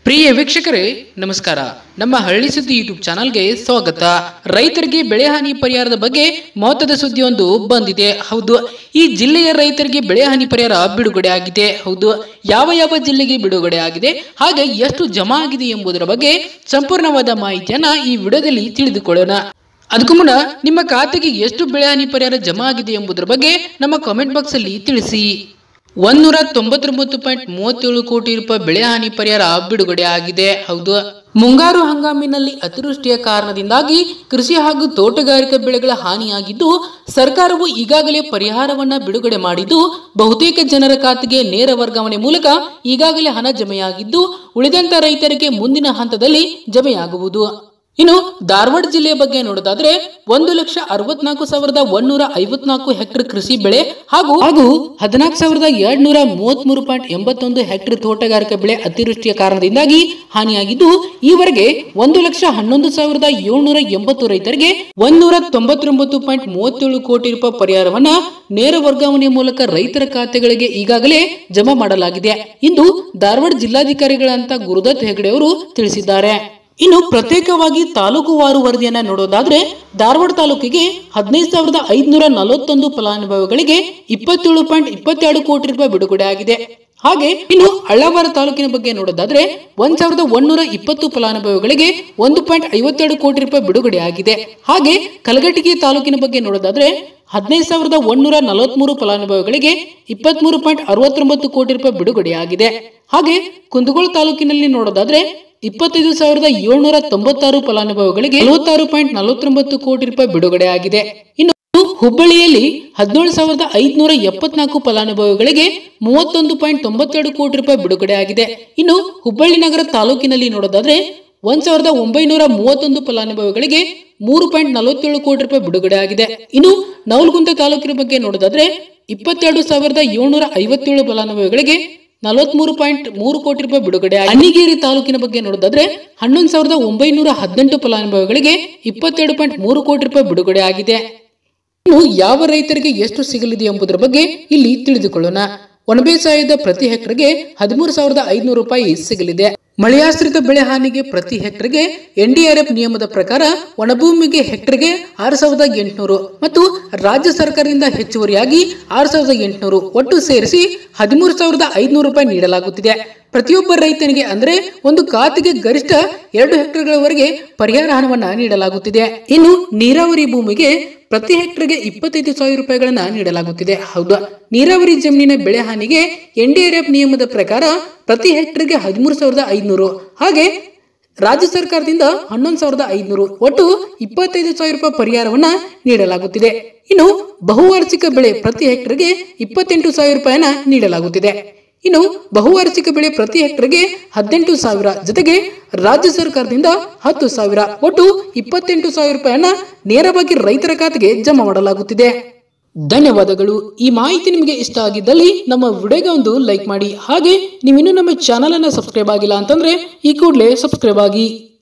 ಪ್ರಿಯ ವೀಕ್ಷಕರೇ ನಮಸ್ಕಾರ ನಮ್ಮ ಹಳ್ಳಿ ಸುದ್ದಿ ಯೂಟ್ಯೂಬ್ ಚಾನಲ್ಗೆ ಸ್ವಾಗತ ರೈತರಿಗೆ ಬೆಳೆ ಹಾನಿ ಪರಿಹಾರದ ಬಗ್ಗೆ ಮಹತ್ವದ ಸುದ್ದಿಯೊಂದು ಬಂದಿದೆ ಹೌದು ಈ ಜಿಲ್ಲೆಯ ರೈತರಿಗೆ ಬೆಳೆ ಹಾನಿ ಪರಿಹಾರ ಬಿಡುಗಡೆ ಆಗಿದೆ ಹೌದು ಯಾವ ಯಾವ ಜಿಲ್ಲೆಗೆ ಬಿಡುಗಡೆ ಆಗಿದೆ ಹಾಗೆ ಎಷ್ಟು ಜಮಾ ಆಗಿದೆ ಎಂಬುದರ ಬಗ್ಗೆ ಸಂಪೂರ್ಣವಾದ ಮಾಹಿತಿಯನ್ನ ಈ ವಿಡಿಯೋದಲ್ಲಿ ತಿಳಿದುಕೊಳ್ಳೋಣ ಅದಕ್ಕೂ ಮುನ್ನ ನಿಮ್ಮ ಖಾತೆಗೆ ಎಷ್ಟು ಬೆಳೆ ಹಾನಿ ಪರಿಹಾರ ಜಮಾ ಆಗಿದೆ ಎಂಬುದರ ಬಗ್ಗೆ ನಮ್ಮ ಕಾಮೆಂಟ್ ಬಾಕ್ಸ್ ಅಲ್ಲಿ ತಿಳಿಸಿ ಒಂದೂರ ತೊಂಬತ್ತೊಂಬತ್ತು ಪಾಯಿಂಟ್ ಮೂವತ್ತೇಳು ಕೋಟಿ ರೂಪಾಯಿ ಬೆಳೆ ಹಾನಿ ಪರಿಹಾರ ಬಿಡುಗಡೆ ಆಗಿದೆ ಹೌದು ಮುಂಗಾರು ಹಂಗಾಮಿನಲ್ಲಿ ಅತಿವೃಷ್ಟಿಯ ಕಾರಣದಿಂದಾಗಿ ಕೃಷಿ ಹಾಗೂ ತೋಟಗಾರಿಕಾ ಬೆಳೆಗಳ ಹಾನಿಯಾಗಿದ್ದು ಸರ್ಕಾರವು ಈಗಾಗಲೇ ಪರಿಹಾರವನ್ನ ಬಿಡುಗಡೆ ಮಾಡಿದ್ದು ಬಹುತೇಕ ಜನರ ಖಾತೆಗೆ ನೇರ ವರ್ಗಾವಣೆ ಮೂಲಕ ಈಗಾಗಲೇ ಹಣ ಜಮೆಯಾಗಿದ್ದು ಉಳಿದಂತ ರೈತರಿಗೆ ಮುಂದಿನ ಹಂತದಲ್ಲಿ ಜಮೆಯಾಗುವುದು ಇನ್ನು ಧಾರವಾಡ ಜಿಲ್ಲೆಯ ಬಗ್ಗೆ ನೋಡೋದಾದ್ರೆ ಒಂದು ಲಕ್ಷ ಅರವತ್ನಾಲ್ಕು ಸಾವಿರದ ಒಂದೂರ ಐವತ್ನಾಲ್ಕು ಹೆಕ್ಟರ್ ಕೃಷಿ ಬೆಳೆ ಹಾಗೂ ಹಾಗೂ ಹದಿನಾಲ್ಕು ಸಾವಿರದ ಎರಡ್ನೂರ ಮೂವತ್ಮೂರು ಪಾಯಿಂಟ್ ಎಂಬತ್ತೊಂದು ಹೆಕ್ಟರ್ ತೋಟಗಾರಿಕಾ ಬೆಳೆ ಅತಿವೃಷ್ಟಿಯ ಕಾರಣದಿಂದಾಗಿ ಹಾನಿಯಾಗಿದ್ದು ಈವರೆಗೆ ಒಂದು ಲಕ್ಷ ಹನ್ನೊಂದು ಸಾವಿರದ ಏಳ್ನೂರ ಎಂಬತ್ತು ರೈತರಿಗೆ ಒಂದೂರ ತೊಂಬತ್ತೊಂಬತ್ತು ಪಾಯಿಂಟ್ ಮೂವತ್ತೇಳು ಕೋಟಿ ರೂಪಾಯಿ ಪರಿಹಾರವನ್ನ ನೇರ ವರ್ಗಾವಣೆ ಮೂಲಕ ರೈತರ ಖಾತೆಗಳಿಗೆ ಈಗಾಗಲೇ ಜಮಾ ಮಾಡಲಾಗಿದೆ ಇಂದು ಧಾರವಾಡ ಜಿಲ್ಲಾಧಿಕಾರಿಗಳಂತ ಗುರುದತ್ ಹೆಗಡೆ ಅವರು ತಿಳಿಸಿದ್ದಾರೆ ಇನ್ನು ಪ್ರತ್ಯೇಕವಾಗಿ ತಾಲೂಕುವಾರು ವರದಿಯನ್ನ ನೋಡೋದಾದ್ರೆ ಧಾರವಾಡ ತಾಲೂಕಿಗೆ ಹದಿನೈದು ಸಾವಿರದ ಐದುನೂರ ನಲವತ್ತೊಂದು ಫಲಾನುಭವಿಗಳಿಗೆ ಇಪ್ಪತ್ತೇಳು ಪಾಯಿಂಟ್ ಇಪ್ಪತ್ತೆರಡು ಕೋಟಿ ರೂಪಾಯಿ ಬಿಡುಗಡೆ ಆಗಿದೆ ಹಾಗೆ ಇನ್ನು ಅಳ್ಳವಾರ ತಾಲೂಕಿನ ಬಗ್ಗೆ ನೋಡೋದಾದ್ರೆ ಒಂದ್ ಸಾವಿರದ ಒಂದೂರ ಇಪ್ಪತ್ತು ಫಲಾನುಭವಿಗಳಿಗೆ ಒಂದು ಪಾಯಿಂಟ್ ಐವತ್ತೆರಡು ಕೋಟಿ ರೂಪಾಯಿ ಬಿಡುಗಡೆ ಆಗಿದೆ ಹಾಗೆ ಕಲಘಟಗಿ ತಾಲೂಕಿನ ಬಗ್ಗೆ ನೋಡೋದಾದ್ರೆ ಹದಿನೈದು ಸಾವಿರದ ಒಂದೂರ ನಲವತ್ಮೂರು ಫಲಾನುಭವಿಗಳಿಗೆ ಇಪ್ಪತ್ಮೂರು ಪಾಯಿಂಟ್ ಅರವತ್ತೊಂಬತ್ತು ಕೋಟಿ ರೂಪಾಯಿ ಬಿಡುಗಡೆಯಾಗಿದೆ ಹಾಗೆ ಕುಂದಗೋಳ ತಾಲೂಕಿನಲ್ಲಿ ನೋಡೋದಾದ್ರೆ ಇಪ್ಪತ್ತೈದು ಸಾವಿರದ ಏಳ್ನೂರ ತೊಂಬತ್ತಾರು ಫಲಾನುಭವಿಗಳಿಗೆ ನಲವತ್ತಾರು ಪಾಯಿಂಟ್ ನಲವತ್ತೊಂಬತ್ತು ಕೋಟಿ ರೂಪಾಯಿ ಬಿಡುಗಡೆ ಆಗಿದೆ ಇನ್ನು ಹುಬ್ಬಳ್ಳಿಯಲ್ಲಿ ಹದಿನೇಳು ಸಾವಿರದ ಐದುನೂರ ಎಪ್ಪತ್ನಾಲ್ಕು ಫಲಾನುಭವಿಗಳಿಗೆ ಮೂವತ್ತೊಂದು ಪಾಯಿಂಟ್ ತೊಂಬತ್ತೆರಡು ಕೋಟಿ ರೂಪಾಯಿ ಬಿಡುಗಡೆ ಆಗಿದೆ ಇನ್ನು ಹುಬ್ಬಳ್ಳಿ ನಗರ ತಾಲೂಕಿನಲ್ಲಿ ನೋಡೋದಾದ್ರೆ ಒಂದ್ ಸಾವಿರದ ಒಂಬೈನೂರ ಮೂವತ್ತೊಂದು ಫಲಾನುಭವಿಗಳಿಗೆ ಮೂರು ಪಾಯಿಂಟ್ ನಲವತ್ತೇಳು ಕೋಟಿ ರೂಪಾಯಿ ಬಿಡುಗಡೆ ಆಗಿದೆ ಇನ್ನು ನವಲಗುಂದ ತಾಲೂಕಿನ ಬಗ್ಗೆ ನೋಡೋದಾದ್ರೆ ಇಪ್ಪತ್ತೆರಡು ಸಾವಿರದ ಏಳ್ನೂರ ಐವತ್ತೇಳು ಫಲಾನುಭವಿಗಳಿಗೆ ನಲವತ್ಮೂರು ಪಾಯಿಂಟ್ ಮೂರು ಕೋಟಿ ರೂಪಾಯಿ ಬಿಡುಗಡೆ ಆಗಿದೆ. ಅಣ್ಣಿಗೇರಿ ತಾಲೂಕಿನ ಬಗ್ಗೆ ನೋಡೋದಾದ್ರೆ ಹನ್ನೊಂದು ಸಾವಿರದ ಒಂಬೈನೂರ ಹದಿನೆಂಟು ಫಲಾನುಭವಿಗಳಿಗೆ ಇಪ್ಪತ್ತೆರಡು ಪಾಯಿಂಟ್ ಮೂರು ಕೋಟಿ ರೂಪಾಯಿ ಬಿಡುಗಡೆ ಆಗಿದೆ ಇನ್ನು ಯಾವ ರೈತರಿಗೆ ಎಷ್ಟು ಸಿಗಲಿದೆ ಎಂಬುದರ ಬಗ್ಗೆ ಇಲ್ಲಿ ತಿಳಿದುಕೊಳ್ಳೋಣ ಒಣಬೇಸಾಯದ ಪ್ರತಿ ಹೆಕ್ಟರ್ಗೆ ಹದಿಮೂರು ಸಾವಿರದ ಐದುನೂರು ರೂಪಾಯಿ ಸಿಗಲಿದೆ ಮಳೆಯಾಶ್ರಿತ ಬೆಳೆ ಹಾನಿಗೆ ಪ್ರತಿ ಹೆಕ್ಟರ್ಗೆ ಎನ್ಡಿಆರ್ಎಫ್ ನಿಯಮದ ಪ್ರಕಾರ ಒಣಭೂಮಿಗೆ ಹೆಕ್ಟರ್ಗೆ ಆರು ಸಾವಿರದ ಎಂಟುನೂರು ಮತ್ತು ರಾಜ್ಯ ಸರ್ಕಾರದಿಂದ ಹೆಚ್ಚುವರಿಯಾಗಿ ಆರು ಸಾವಿರದ ಎಂಟುನೂರು ಒಟ್ಟು ಸೇರಿಸಿ ಹದಿಮೂರು ಸಾವಿರದ ಐದುನೂರು ರೂಪಾಯಿ ನೀಡಲಾಗುತ್ತಿದೆ ಪ್ರತಿಯೊಬ್ಬ ರೈತನಿಗೆ ಅಂದ್ರೆ ಒಂದು ಖಾತೆಗೆ ಗರಿಷ್ಠ ಎರಡು ಹೆಕ್ಟರ್ಗಳವರೆಗೆ ಪರಿಹಾರ ಹಣವನ್ನ ನೀಡಲಾಗುತ್ತಿದೆ ಇನ್ನು ನೀರಾವರಿ ಭೂಮಿಗೆ ಪ್ರತಿ ಹೆಕ್ಟರ್ಗೆ ಇಪ್ಪತ್ತೈದು ಸಾವಿರ ರೂಪಾಯಿಗಳನ್ನ ನೀಡಲಾಗುತ್ತಿದೆ ಹೌದು ನೀರಾವರಿ ಜಮೀನಿನ ಬೆಳೆ ಹಾನಿಗೆ ಎನ್ಡಿಆರ್ಎಫ್ ನಿಯಮದ ಪ್ರಕಾರ ಪ್ರತಿ ಹೆಕ್ಟರ್ಗೆ ಹದಿಮೂರು ಸಾವಿರದ ಐದುನೂರು ಹಾಗೆ ರಾಜ್ಯ ಸರ್ಕಾರದಿಂದ ಹನ್ನೊಂದು ಸಾವಿರದ ಐದುನೂರು ಒಟ್ಟು ಇಪ್ಪತ್ತೈದು ಸಾವಿರ ರೂಪಾಯಿ ಪರಿಹಾರವನ್ನ ನೀಡಲಾಗುತ್ತಿದೆ ಇನ್ನು ಬಹುವಾರ್ಷಿಕ ಬೆಳೆ ಪ್ರತಿ ಹೆಕ್ಟರ್ಗೆ ಇಪ್ಪತ್ತೆಂಟು ಸಾವಿರ ರೂಪಾಯಿನ ನೀಡಲಾಗುತ್ತಿದೆ ಇನ್ನು ಬಹುವಾರ್ಷಿಕ ಬೆಳೆ ಪ್ರತಿ ಹೆಕ್ಟರ್ಗೆ ಹದಿನೆಂಟು ಸಾವಿರ ಜೊತೆಗೆ ರಾಜ್ಯ ಸರ್ಕಾರದಿಂದ ಹತ್ತು ಸಾವಿರ ಒಟ್ಟು ಇಪ್ಪತ್ತೆಂಟು ಸಾವಿರ ರೂಪಾಯಿಯನ್ನ ನೇರವಾಗಿ ರೈತರ ಖಾತೆಗೆ ಜಮಾ ಮಾಡಲಾಗುತ್ತಿದೆ ಧನ್ಯವಾದಗಳು ಈ ಮಾಹಿತಿ ನಿಮಗೆ ಇಷ್ಟ ಆಗಿದ್ದಲ್ಲಿ ನಮ್ಮ ವಿಡಿಯೋಗೆ ಒಂದು ಲೈಕ್ ಮಾಡಿ ಹಾಗೆ ನೀವಿನ್ನೂ ನಮ್ಮ ಚಾನಲ್ ಅನ್ನ ಸಬ್ಸ್ಕ್ರೈಬ್ ಆಗಿಲ್ಲ ಅಂತಂದ್ರೆ ಈ ಕೂಡಲೇ ಸಬ್ಸ್ಕ್ರೈಬ್ ಆಗಿ